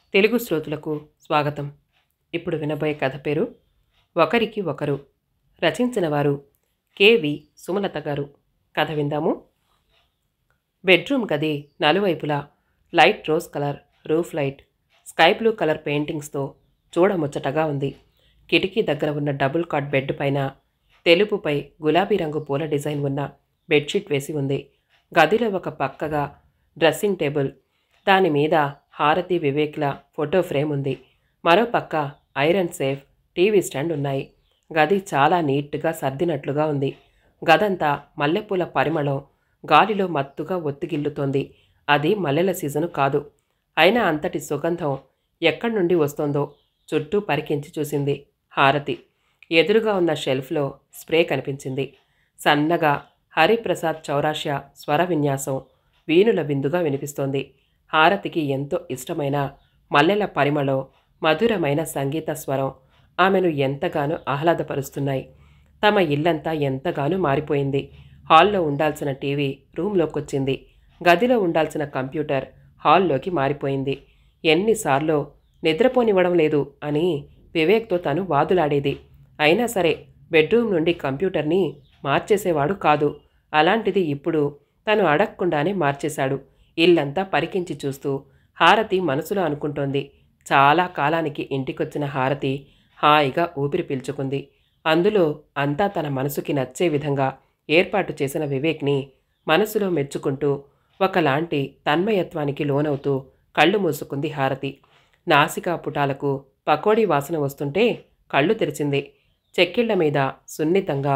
తెలుగు శ్రోతలకు స్వాగతం ఇప్పుడు వినబోయే కథ పేరు ఒకరికి ఒకరు రచించిన వారు కెవి సుమలత గారు కథ విందాము బెడ్రూమ్ గది నలువైపులా light rose colour roof light sky blue colour పెయింటింగ్స్తో చూడముచ్చటగా ఉంది కిటికీ దగ్గర ఉన్న డబుల్ కాట్ బెడ్ పైన తెలుపుపై గులాబీ రంగు పూల డిజైన్ ఉన్న బెడ్షీట్ వేసి ఉంది గదిలో ఒక పక్కగా డ్రెస్సింగ్ టేబుల్ దాని మీద హారతి వివేక్ల ఫోటో ఫ్రేమ్ ఉంది మరో పక్క ఐరన్ సేఫ్ టీవీ స్టాండ్ ఉన్నాయి గది చాలా నీట్గా సర్దినట్లుగా ఉంది గదంతా మల్లెపూల పరిమళం గాలిలో మత్తుగా ఒత్తిగిల్లుతోంది అది మల్లెల సీజను కాదు అయినా అంతటి సుగంధం ఎక్కడి నుండి వస్తోందో చుట్టూ పరికించి చూసింది హారతి ఎదురుగా ఉన్న షెల్ఫ్లో స్ప్రే కనిపించింది సన్నగా హరిప్రసాద్ చౌరాష్య స్వర విన్యాసం వీణుల బిందుగా వినిపిస్తోంది హారతికి ఎంతో ఇష్టమైన మల్లెల పరిమళం మధురమైన సంగీత స్వరం ఆమెను ఎంతగానో ఆహ్లాదపరుస్తున్నాయి తమ ఇల్లంతా ఎంతగానో మారిపోయింది హాల్లో ఉండాల్సిన టీవీ రూమ్లోకొచ్చింది గదిలో ఉండాల్సిన కంప్యూటర్ హాల్లోకి మారిపోయింది ఎన్నిసార్లు నిద్రపోనివ్వడం లేదు అని వివేక్తో తను వాదులాడేది అయినా సరే బెడ్రూమ్ నుండి కంప్యూటర్ని మార్చేసేవాడు కాదు అలాంటిది ఇప్పుడు తను అడగకుండానే మార్చేశాడు ఇల్లంతా పరికించి చూస్తూ హారతి మనసులో అనుకుంటోంది చాలా కాలానికి ఇంటికొచ్చిన హారతి హాయిగా ఊపిరి పీల్చుకుంది అందులో అంతా తన మనసుకి నచ్చే విధంగా ఏర్పాటు చేసిన వివేక్ని మనసులో మెచ్చుకుంటూ ఒకలాంటి తన్మయత్వానికి లోనవుతూ కళ్ళు మూసుకుంది హారతి నాసికా పుటాలకు పకోడీ వాసన వస్తుంటే కళ్ళు తెరిచింది చెక్కిళ్ల మీద సున్నితంగా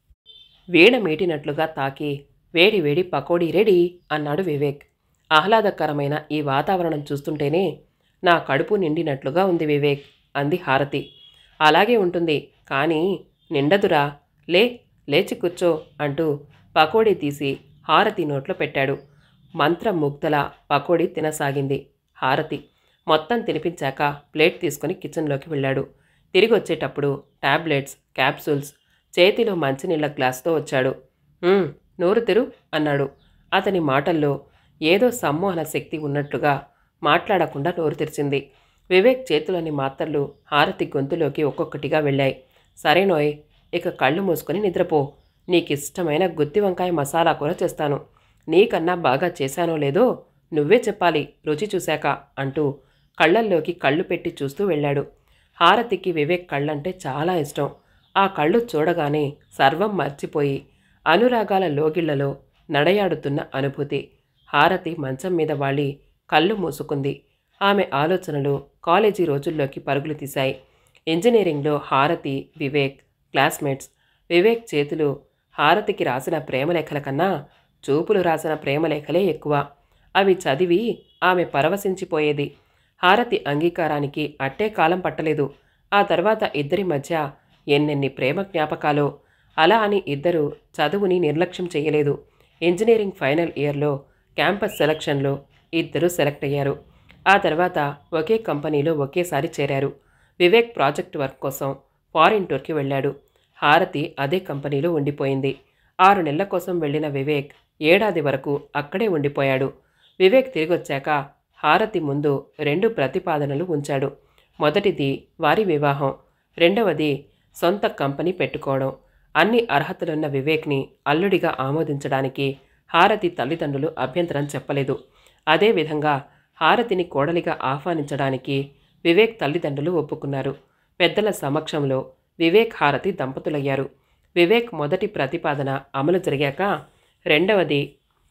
వీణ మీటినట్లుగా తాకి వేడి వేడి పకోడీ రెడీ అన్నాడు వివేక్ ఆహ్లాదకరమైన ఈ వాతావరణం చూస్తుంటేనే నా కడుపు నిండినట్లుగా ఉంది వివేక్ అంది హారతి అలాగే ఉంటుంది కానీ నిండదురా లే లేచి కూర్చో అంటూ పకోడీ తీసి హారతి నోట్లో పెట్టాడు మంత్రం ముగ్ధల పకోడీ తినసాగింది హారతి మొత్తం తినిపించాక ప్లేట్ తీసుకుని కిచెన్లోకి వెళ్ళాడు తిరిగి వచ్చేటప్పుడు టాబ్లెట్స్ క్యాప్సూల్స్ చేతిలో మంచినీళ్ళ గ్లాస్తో వచ్చాడు "ఉమ్, నోరు తెరు అన్నాడు అతని మాటల్లో ఏదో సమ్మోహన శక్తి ఉన్నట్లుగా మాట్లాడకుండా నోరు తెరిచింది వివేక్ చేతిలోని మాత్రలు హారతి గొంతులోకి ఒక్కొక్కటిగా వెళ్ళాయి సరేనోయ్ ఇక కళ్ళు మూసుకొని నిద్రపో నీకిష్టమైన గుత్తి వంకాయ మసాలా కూర చేస్తాను నీకన్నా బాగా చేశానో లేదో నువ్వే చెప్పాలి రుచి చూశాక అంటూ కళ్ళల్లోకి కళ్ళు పెట్టి చూస్తూ వెళ్ళాడు హారతికి వివేక్ కళ్ళంటే చాలా ఇష్టం ఆ కళ్ళు చూడగానే సర్వం మర్చిపోయి అనురాగాల లోగిళ్లలో నడయాడుతున్న అనుభూతి హారతి మంచం మీద వాలి కళ్ళు మూసుకుంది ఆమె ఆలోచనలు కాలేజీ రోజుల్లోకి పరుగులు తీశాయి ఇంజనీరింగ్లో హారతి వివేక్ క్లాస్మేట్స్ వివేక్ చేతులు హారతికి రాసిన ప్రేమలేఖల కన్నా చూపులు రాసిన ప్రేమలేఖలే ఎక్కువ అవి చదివి ఆమె పరవశించిపోయేది హారతి అంగీకారానికి అట్టే కాలం పట్టలేదు ఆ తర్వాత ఇద్దరి మధ్య ఎన్నెన్ని ప్రేమ జ్ఞాపకాలో అలా అని ఇద్దరు చదువుని నిర్లక్ష్యం చేయలేదు ఇంజనీరింగ్ ఫైనల్ ఇయర్లో క్యాంపస్ సెలక్షన్లో ఇద్దరు సెలెక్ట్ అయ్యారు ఆ తర్వాత ఒకే కంపెనీలో ఒకేసారి చేరారు వివేక్ ప్రాజెక్ట్ వర్క్ కోసం ఫారిన్ టూర్కి వెళ్ళాడు హారతి అదే కంపెనీలో ఉండిపోయింది ఆరు నెలల కోసం వెళ్ళిన వివేక్ ఏడాది వరకు అక్కడే ఉండిపోయాడు వివేక్ తిరిగొచ్చాక హారతి ముందు రెండు ప్రతిపాదనలు ఉంచాడు మొదటిది వారి వివాహం రెండవది సొంత కంపెనీ పెట్టుకోవడం అన్ని అర్హతలున్న వివేక్ని అల్లుడిగా ఆమోదించడానికి హారతి తల్లిదండ్రులు అభ్యంతరం చెప్పలేదు అదేవిధంగా హారతిని కోడలిగా ఆహ్వానించడానికి వివేక్ తల్లిదండ్రులు ఒప్పుకున్నారు పెద్దల సమక్షంలో వివేక్ హారతి దంపతులయ్యారు వివేక్ మొదటి ప్రతిపాదన అమలు జరిగాక రెండవది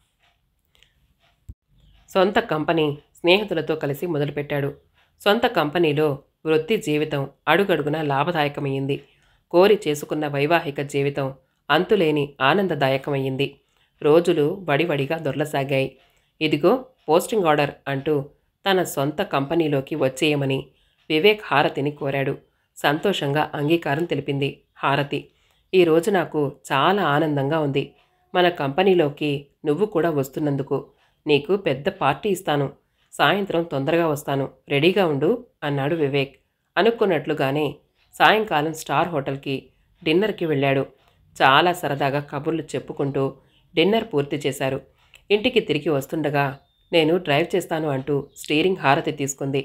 సొంత కంపెనీ స్నేహితులతో కలిసి మొదలుపెట్టాడు సొంత కంపెనీలో వృత్తి జీవితం అడుగడుగునా లాభదాయకమైంది కోరి చేసుకున్న వైవాహిక జీవితం అంతులేని ఆనందదాయకమయ్యింది రోజులు వడివడిగా దొర్లసాగాయి ఇదిగో పోస్టింగ్ ఆర్డర్ అంటూ తన సొంత కంపెనీలోకి వచ్చేయమని వివేక్ హారతిని కోరాడు సంతోషంగా అంగీకారం తెలిపింది హారతి ఈ రోజు నాకు చాలా ఆనందంగా ఉంది మన కంపెనీలోకి నువ్వు కూడా వస్తున్నందుకు నీకు పెద్ద పార్టీ ఇస్తాను సాయంత్రం తొందరగా వస్తాను రెడీగా ఉండు అన్నాడు వివేక్ అనుకున్నట్లుగానే సాయంకాలం స్టార్ హోటల్కి డిన్నర్కి వెళ్ళాడు చాలా సరదాగా కబుర్లు చెప్పుకుంటూ డిన్నర్ పూర్తి చేశారు ఇంటికి తిరిగి వస్తుండగా నేను డ్రైవ్ చేస్తాను అంటూ స్టీరింగ్ హారతి తీసుకుంది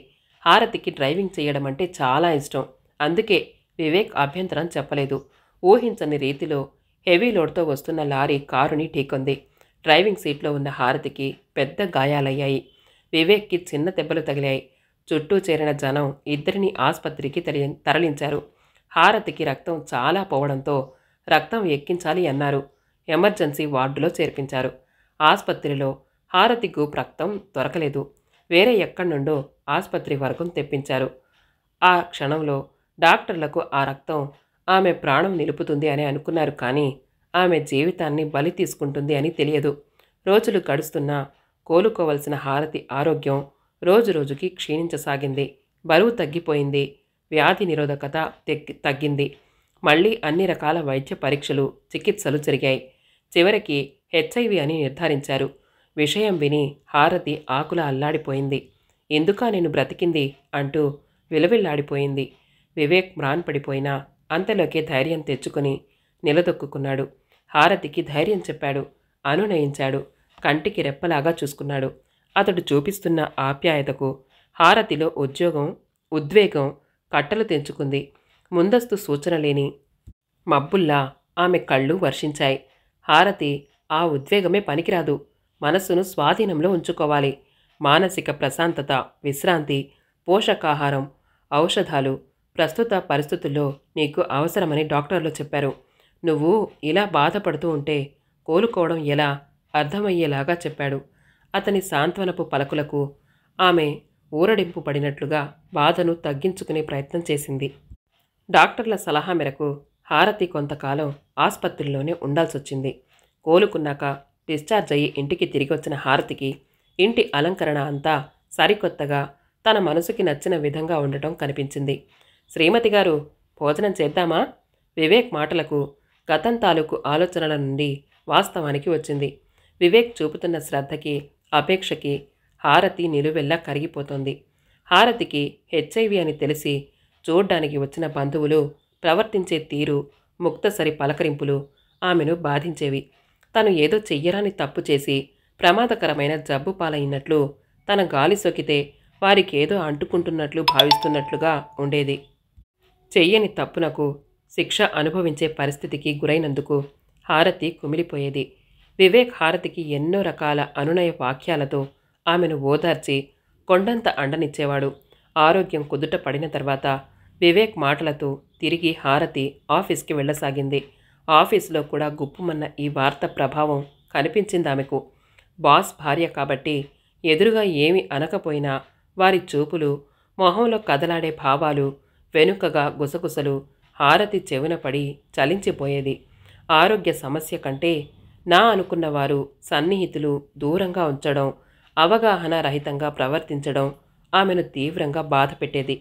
హారతికి డ్రైవింగ్ చేయడం అంటే చాలా ఇష్టం అందుకే వివేక్ అభ్యంతరం చెప్పలేదు ఊహించని రీతిలో హెవీ లోడ్తో వస్తున్న లారీ కారుని ఢీకొంది డ్రైవింగ్ సీట్లో ఉన్న హారతికి పెద్ద గాయాలయ్యాయి వివేక్కి చిన్న దెబ్బలు తగిలాయి చుట్టూ చేరిన జనం ఇద్దరిని ఆసుపత్రికి తరలి- తరలించారు హారతికి రక్తం చాలా పోవడంతో రక్తం ఎక్కించాలి అన్నారు ఎమర్జెన్సీ వార్డులో చేర్పించారు ఆసుపత్రిలో హారతి గ్రూప్ రక్తం దొరకలేదు వేరే ఎక్కడి నుండో ఆసుపత్రి వరకు తెప్పించారు ఆ క్షణంలో డాక్టర్లకు ఆ రక్తం ఆమె ప్రాణం నిలుపుతుంది అని అనుకున్నారు కానీ ఆమె జీవితాన్ని బలి తీసుకుంటుంది అని తెలియదు రోజులు గడుస్తున్నా కోలుకోవలసిన హారతి ఆరోగ్యం రోజు రోజుకి క్షీణించసాగింది బరువు తగ్గిపోయింది వ్యాధి నిరోధకత తెగ్గి- తగ్గింది మళ్ళీ అన్ని రకాల వైద్య పరీక్షలు చికిత్సలు జరిగాయి చివరికి హెచ్ఐవి అని నిర్ధారించారు విషయం విని హారతి ఆకుల అల్లాడిపోయింది ఎందుకా నేను బ్రతికింది అంటూ విలవిల్లాడిపోయింది వివేక్ మ్రాన్పడిపోయినా అంతలోకే ధైర్యం తెచ్చుకుని నిలదొక్కున్నాడు హారతికి ధైర్యం చెప్పాడు అనునయించాడు కంటికి రెప్పలాగా చూసుకున్నాడు అతడు చూపిస్తున్న ఆప్యాయతకు హారతిలో ఉద్యోగం ఉద్వేగం కట్టలు తెంచుకుంది ముందస్తు సూచన లేని మబ్బుల్లా ఆమె కళ్ళు వర్షించాయి హారతి ఆ ఉద్వేగమే పనికిరాదు మనస్సును స్వాధీనంలో ఉంచుకోవాలి మానసిక ప్రశాంతత విశ్రాంతి పోషకాహారం ఔషధాలు ప్రస్తుత పరిస్థితుల్లో నీకు అవసరమని డాక్టర్లు చెప్పారు నువ్వు ఇలా బాధపడుతూ ఉంటే కోలుకోవడం ఎలా అర్థమయ్యేలాగా చెప్పాడు అతని సాంత్వనపు పలకులకు ఆమె ఊరడింపు పడినట్లుగా బాధను తగ్గించుకునే ప్రయత్నం చేసింది డాక్టర్ల సలహా మేరకు హారతి కొంతకాలం ఆసుపత్రిలోనే ఉండాల్సొచ్చింది కోలుకున్నాక డిశ్చార్జ్ అయ్యి ఇంటికి తిరిగి వచ్చిన హారతికి ఇంటి అలంకరణ అంతా సరికొత్తగా తన మనసుకి నచ్చిన విధంగా ఉండటం కనిపించింది శ్రీమతి గారు భోజనం చేద్దామా వివేక్ మాటలకు గతం తాలూకు ఆలోచనల నుండి వాస్తవానికి వచ్చింది వివేక్ చూపుతున్న శ్రద్ధకి అపేక్షకి హారతి నిలువెల్లా కరిగిపోతోంది హారతికి హెచ్ఐవి అని తెలిసి చూడ్డానికి వచ్చిన బంధువులు ప్రవర్తించే తీరు ముక్తసరి పలకరింపులు ఆమెను బాధించేవి తను ఏదో చెయ్యరాని తప్పు చేసి ప్రమాదకరమైన జబ్బు పాలైనట్లు తన గాలి సోకితే వారికేదో అంటుకుంటున్నట్లు భావిస్తున్నట్లుగా ఉండేది చెయ్యని తప్పునకు శిక్ష అనుభవించే పరిస్థితికి గురైనందుకు హారతి కుమిలిపోయేది వివేక్ హారతికి ఎన్నో రకాల అనునయ వాక్యాలతో ఆమెను ఓదార్చి కొండంత అండనిచ్చేవాడు ఆరోగ్యం కుదుట పడిన తర్వాత వివేక్ మాటలతో తిరిగి హారతి ఆఫీస్కి వెళ్ళసాగింది ఆఫీసులో కూడా గుప్పుమన్న ఈ వార్త ప్రభావం కనిపించింది ఆమెకు బాస్ భార్య కాబట్టి ఎదురుగా ఏమి అనకపోయినా వారి చూపులు మొహంలో కదలాడే భావాలు వెనుకగా గుసగుసలు హారతి చెవిన పడి చలించిపోయేది ఆరోగ్య సమస్య కంటే నా అనుకున్న వారు సన్నిహితులు దూరంగా ఉంచడం అవగాహన రహితంగా ప్రవర్తించడం ఆమెను తీవ్రంగా బాధ పెట్టేది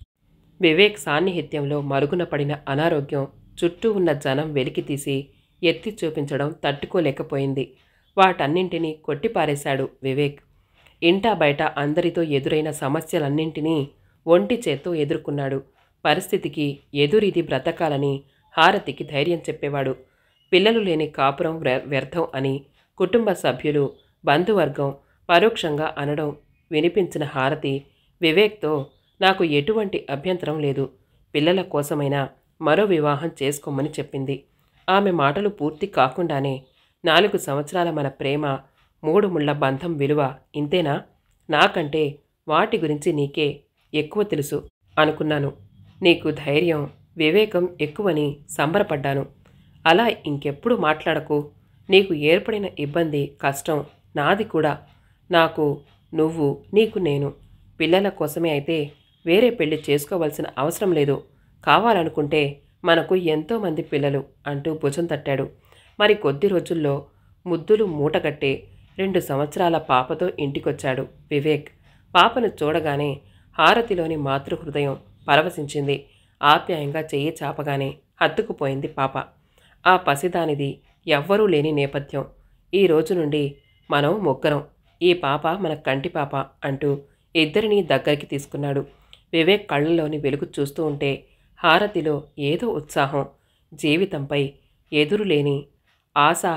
వివేక్ సాన్నిహిత్యంలో మరుగున పడిన అనారోగ్యం చుట్టూ ఉన్న జనం వెలికితీసి ఎత్తి చూపించడం తట్టుకోలేకపోయింది వాటన్నింటినీ కొట్టిపారేశాడు వివేక్ ఇంటా బయట అందరితో ఎదురైన సమస్యలన్నింటినీ ఒంటి చేత్తో ఎదుర్కొన్నాడు పరిస్థితికి ఎదురిది బ్రతకాలని హారతికి ధైర్యం చెప్పేవాడు పిల్లలు లేని కాపురం వ్య- వ్యర్థం అని కుటుంబ సభ్యులు బంధువర్గం పరోక్షంగా అనడం వినిపించిన హారతి వివేక్తో నాకు ఎటువంటి అభ్యంతరం లేదు పిల్లల కోసమైనా మరో వివాహం చేసుకోమని చెప్పింది ఆమె మాటలు పూర్తి కాకుండానే నాలుగు సంవత్సరాల మన ప్రేమ మూడు ముళ్ళ బంధం విలువ ఇంతేనా నాకంటే వాటి గురించి నీకే ఎక్కువ తెలుసు అనుకున్నాను నీకు ధైర్యం వివేకం ఎక్కువని సంబరపడ్డాను అలా ఇంకెప్పుడు మాట్లాడకు నీకు ఏర్పడిన ఇబ్బంది కష్టం నాది కూడా నాకు నువ్వు నీకు నేను పిల్లల కోసమే అయితే వేరే పెళ్లి చేసుకోవాల్సిన అవసరం లేదు కావాలనుకుంటే మనకు ఎంతోమంది పిల్లలు అంటూ భుజం తట్టాడు మరి కొద్ది రోజుల్లో ముద్దులు మూటగట్టే రెండు సంవత్సరాల పాపతో ఇంటికొచ్చాడు వివేక్ పాపను చూడగానే హారతిలోని మాతృహృదయం పరవశించింది ఆప్యాయంగా చెయ్యి చాపగానే హత్తుకుపోయింది పాప ఆ పసిదానిది ఎవ్వరూ లేని నేపథ్యం ఈ రోజు నుండి మనం ముగ్గురం ఈ పాప మన కంటి పాప అంటూ ఇద్దరినీ దగ్గరికి తీసుకున్నాడు వివేక్ కళ్ళలోని వెలుగు చూస్తూ ఉంటే హారతిలో ఏదో ఉత్సాహం జీవితంపై ఎదురులేని ఆశా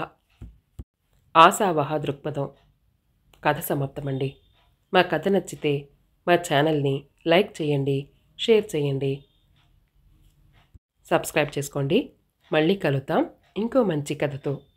ఆశావహ దృక్పథం కథ సమాప్తమండి మా కథ నచ్చితే మా ఛానల్ని లైక్ చేయండి షేర్ చేయండి సబ్స్క్రైబ్ చేసుకోండి మళ్ళీ కలుద్దాం ఇంకో మంచి కథతో